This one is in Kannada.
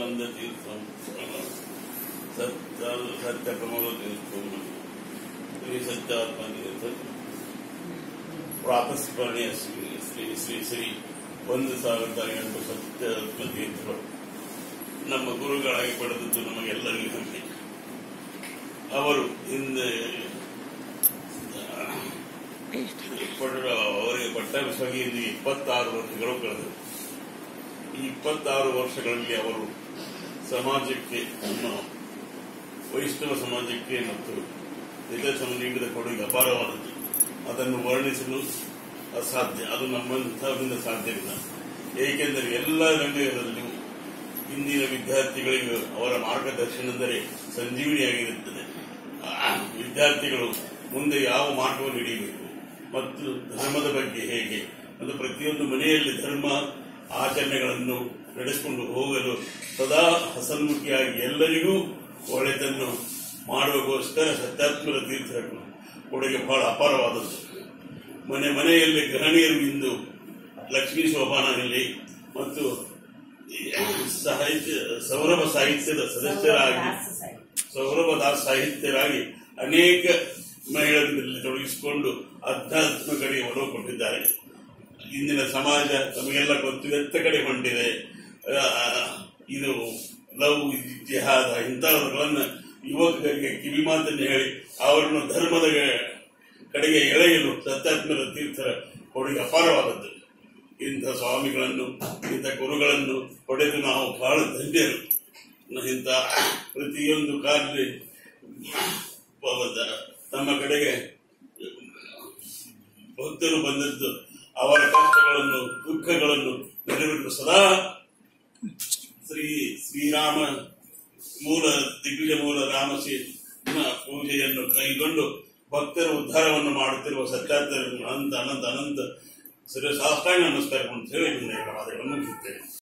ಸಚ್ಚಿದಾನಂದ ತೀರ್ಥಂ ಸತ್ಯ ಸತ್ಯ ಪ್ರಮೋದ ತೀರ್ಥಂ ಶ್ರೀ ಸತ್ಯಾತ್ಮ ತೀರ್ಥ ಪ್ರಾತಸ್ಮರಣೀಯ ಶ್ರೀ ಶ್ರೀ ಶ್ರೀ ಶ್ರೀ ಒಂದು ಸಾವಿರದ ಎಂಟು ಸತ್ಯಾತ್ಮ ತೀರ್ಥರು ನಮ್ಮ ಗುರುಗಳಾಗಿ ಪಡೆದದ್ದು ನಮಗೆಲ್ಲರಿಗೂ ಹೆಮ್ಮೆ ಅವರು ಹಿಂದೆ ಪಡೆದ ಅವರಿಗೆ ಪಟ್ಟಾಭಿಷೇಕ ಇಲ್ಲಿ ಇಪ್ಪತ್ತಾರು ವರ್ಷಗಳು ಕಳೆದರು ಈ ಇಪ್ಪತ್ತಾರು ವರ್ಷಗಳಲ್ಲಿ ಅವರು ಸಮಾಜಕ್ಕೆ ನಮ್ಮ ವೈಷ್ಣವ ಸಮಾಜಕ್ಕೆ ಮತ್ತು ಇತರ ಸಮಾಜ ನೀಡಿದ ಕೊಡುಗೆ ಅಪಾರವಾದದ್ದು ಅದನ್ನು ವರ್ಣಿಸಲು ಅಸಾಧ್ಯ ಅದು ನಮ್ಮಂಥವರಿಂದ ಸಾಧ್ಯವಿಲ್ಲ ಏಕೆಂದರೆ ಎಲ್ಲ ರಂಗಗಳಲ್ಲೂ ಇಂದಿನ ವಿದ್ಯಾರ್ಥಿಗಳಿಗೆ ಅವರ ಮಾರ್ಗದರ್ಶನದರೆ ಸಂಜೀವನಿಯಾಗಿರುತ್ತದೆ ಆ, ವಿದ್ಯಾರ್ಥಿಗಳು ಮುಂದೆ ಯಾವ ಮಾರ್ಗವನ್ನು ಹಿಡಿಯಬೇಕು ಮತ್ತು ಧರ್ಮದ ಬಗ್ಗೆ ಹೇಗೆ ಮತ್ತು ಪ್ರತಿಯೊಂದು ಮನೆಯಲ್ಲಿ ಧರ್ಮ ಆಚರಣೆಗಳನ್ನು ನಡೆಸಿಕೊಂಡು ಹೋಗಲು ಸದಾ ಹಸನ್ಮುಖಿಯಾಗಿ ಎಲ್ಲರಿಗೂ ಒಳ್ಳೆತನ್ನು ಮಾಡುವಗೋಸ್ಕರ ಸತ್ಯಾತ್ಮರ ತೀರ್ಥರು ಕೊಡುಗೆ ಬಹಳ ಅಪಾರವಾದದ್ದು ಮನೆ ಮನೆಯಲ್ಲಿ ಗೃಹಿಣಿಯರು ಇಂದು ಲಕ್ಷ್ಮೀ ಶೋಭಾನಲ್ಲಿ ಮತ್ತು ಸಾಹಿತ್ಯ ಸೌರಭ ಸಾಹಿತ್ಯದ ಸದಸ್ಯರಾಗಿ ಸೌರಭದಾಸ್ ಸಾಹಿತ್ಯರಾಗಿ ಅನೇಕ ಮಹಿಳೆಯರಲ್ಲಿ ತೊಡಗಿಸಿಕೊಂಡು ಅಧ್ಯಾತ್ಮ ಕಡೆ ಒಲವು ಕೊಟ್ಟಿದ್ದಾರೆ ಇಂದಿನ ಸಮಾಜ ನಮಗೆಲ್ಲ ಗೊತ್ತು ಎತ್ತ ಕಡೆ ಹೊಂಟಿದೆ ಆ, ಇದು ಲವ್ ಜಿಹಾದ ಇಂಥವುಗಳನ್ನು ಯುವಕರಿಗೆ ಕಿವಿ ಮಾತನ್ನು ಹೇಳಿ ಅವರನ್ನು ಧರ್ಮದ ಕಡೆಗೆ ಎಳೆಯಲು ಸತ್ಯಾತ್ಮರ ತೀರ್ಥರ ಕೊಡುಗೆ ಅಪಾರವಾದದ್ದು ಇಂಥ ಸ್ವಾಮಿಗಳನ್ನು ಇಂಥ ಗುರುಗಳನ್ನು ಪಡೆದು ನಾವು ಬಹಳ ಧನ್ಯರು ಇಂಥ ಪ್ರತಿಯೊಂದು ಕಾರ್ಯ ನಮ್ಮ ಕಡೆಗೆ ಭಕ್ತರು ಬಂದದ್ದು ಅವರ ಕಷ್ಟಗಳನ್ನು ದುಃಖಗಳನ್ನು ನೆರವೇರಲು ಸದಾ ಶ್ರೀ ಶ್ರೀರಾಮ ಮೂಲ ದಿಗ್ವಿಜಯ ಮೂಲ ರಾಮಸಿ ಪೂಜೆಯನ್ನು ಕೈಗೊಂಡು ಭಕ್ತರ ಉದ್ಧಾರವನ್ನು ಮಾಡುತ್ತಿರುವ ಸತ್ಯಾರ್ಥಿ ಅನಂತ ಅನಂತ ಅನಂತ ಸರಿ ಸಾಷ್ಟಾಂಗ ನಮಸ್ಕಾರ ಅಂತ ಹೇಳಿ ನನ್ನ ವಾದಗಳನ್ನು ಮುಗಿಸುತ್ತೇನೆ